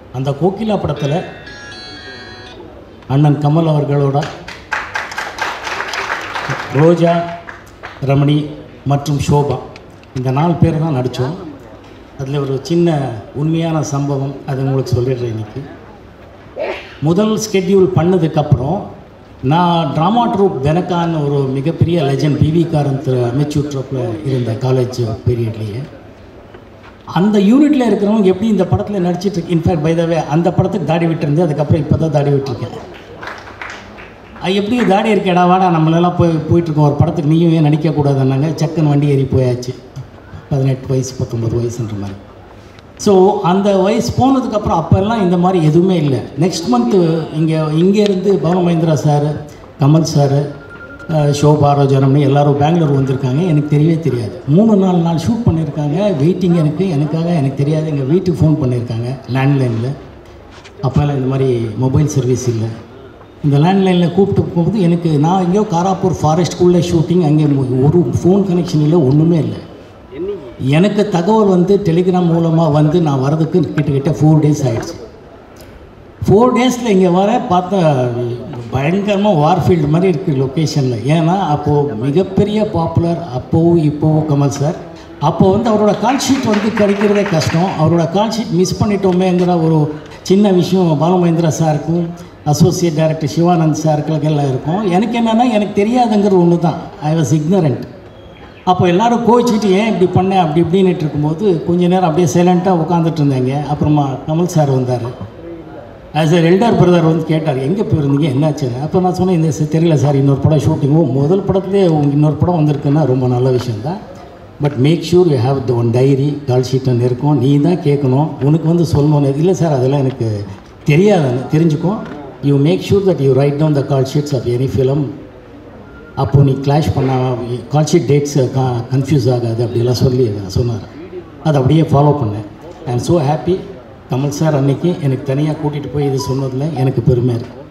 அந்த கோகிலா படத்தில் அண்ணன் கமல் அவர்களோட ரோஜா ரமணி மற்றும் ஷோபா இந்த நாலு பேர் தான் நடித்தோம் அதில் ஒரு சின்ன உண்மையான சம்பவம் அதை உங்களுக்கு சொல்லிடுறேன் இன்னைக்கு முதல் ஸ்கெட்யூல் பண்ணதுக்கப்புறம் நான் ட்ராமா ட்ரூப் வெனக்கான்னு ஒரு மிகப்பெரிய லெஜண்ட் பிவி காரந்த் மெச்சூர் ட்ரூப்பில் இருந்த காலேஜ் பீரியட்லேயே அந்த யூனிட்டில் இருக்கிறவங்க எப்படி இந்த படத்தில் நடிச்சிட்டு இன்ஃபேக்ட் பைதவே அந்த படத்துக்கு தாடி விட்டுருந்து அதுக்கப்புறம் இப்போ தான் தாடி விட்டுருக்கேன் அது எப்படி தாடி இருக்கேடா வாடா நம்மளெல்லாம் போய் போயிட்டுருக்கோம் ஒரு படத்துக்கு நீயும் ஏன் நடிக்கக்கூடாதுன்னாங்க சக்குன்னு வண்டி ஏறி போயாச்சு பதினெட்டு வயசு பத்தொம்பது வயசுன்ற மாதிரி ஸோ அந்த வயசு போனதுக்கப்புறம் அப்போல்லாம் இந்த மாதிரி எதுவுமே இல்லை நெக்ஸ்ட் மந்த்து இங்கே இங்கேருந்து பவன மகேந்திரா சார் கமல் சார் ஷோபா ரோஜாரம்னி எல்லாரும் பெங்களூர் வந்திருக்காங்க எனக்கு தெரியவே தெரியாது மூணு நாலு நாள் ஷூட் பண்ணியிருக்காங்க வெயிட்டிங் எனக்கு எனக்காக எனக்கு தெரியாது எங்கள் வீட்டுக்கு ஃபோன் பண்ணியிருக்காங்க லேண்ட்லைனில் அப்போல்லாம் இந்த மாதிரி மொபைல் சர்வீஸ் இல்லை இந்த லேண்ட்லைனில் கூப்பிட்டு போகும்போது எனக்கு நான் எங்கேயோ காராப்பூர் ஃபாரஸ்ட்குள்ளே ஷூட்டிங் அங்கே ஒரு ஃபோன் கனெக்ஷன் இல்லை ஒன்றுமே இல்லை எனக்கு தகவல் வந்து டெலிகிராம் மூலமாக வந்து நான் வரதுக்கு கிட்டத்தட்ட ஃபோர் டேஸ் ஆயிடுச்சு ஃபோர் டேஸில் இங்கே வர பார்த்தா பயங்கரமாக வார்ஃபீல்டு மாதிரி இருக்குது லொக்கேஷனில் ஏன்னா அப்போது மிகப்பெரிய பாப்புலர் அப்போவும் இப்போவும் கமல் சார் அப்போ வந்து அவரோட கால் ஷீட் வந்து கிடைக்கிறதே கஷ்டம் அவரோட கால் ஷீட் மிஸ் பண்ணிட்டோமேங்கிற ஒரு சின்ன விஷயம் பாலமகேந்திரா சாருக்கும் அசோசியேட் டைரக்டர் சிவானந்த் சாருக்களுக்கெல்லாம் இருக்கும் எனக்கு என்னென்னா எனக்கு தெரியாதுங்கிற ஒன்று தான் ஐ வாஸ் ignorant அப்போ எல்லாரும் கோச்சிக்கிட்டு ஏன் இப்படி பண்ணேன் அப்படி இப்படின்னுட்டு இருக்கும்போது கொஞ்ச நேரம் அப்படியே சைலண்ட்டாக உட்காந்துட்டு இருந்தாங்க அப்புறமா கமல் சார் வந்தார் ஆஸ் எ எல்டர் பிரதர் வந்து கேட்டார் எங்கே போயிருந்தீங்க என்னாச்சுன்னு அப்போ நான் சொன்னேன் இந்த ச- தெரியல சார் இன்னொரு படம் ஷூட்டிங்கோ முதல் படத்துலேயே உங்களுக்கு இன்னொரு படம் வந்திருக்குன்னா ரொம்ப நல்ல விஷயம் தான் but make sure you have the one diary call ஷீட்னு இருக்கும் நீ தான் கேட்கணும் உனக்கு வந்து சொல்லணும்னு இல்லை சார் அதெல்லாம் எனக்கு தெரியாதுன்னு தெரிஞ்சுக்கோ you make sure that you write down the call sheets of any film அப்போது நீ கிளாஷ் பண்ண கால் ஷீட் டேட்ஸ் கன்ஃபியூஸ் ஆகாது அப்படிலாம் சொல்லி சொன்னார் அதை அப்படியே ஃபாலோ பண்ணேன் I am so happy Kamal sir அன்னைக்கு எனக்கு தனியாக கூட்டிகிட்டு போய் இது சொன்னதில் எனக்கு பெருமை இருக்குது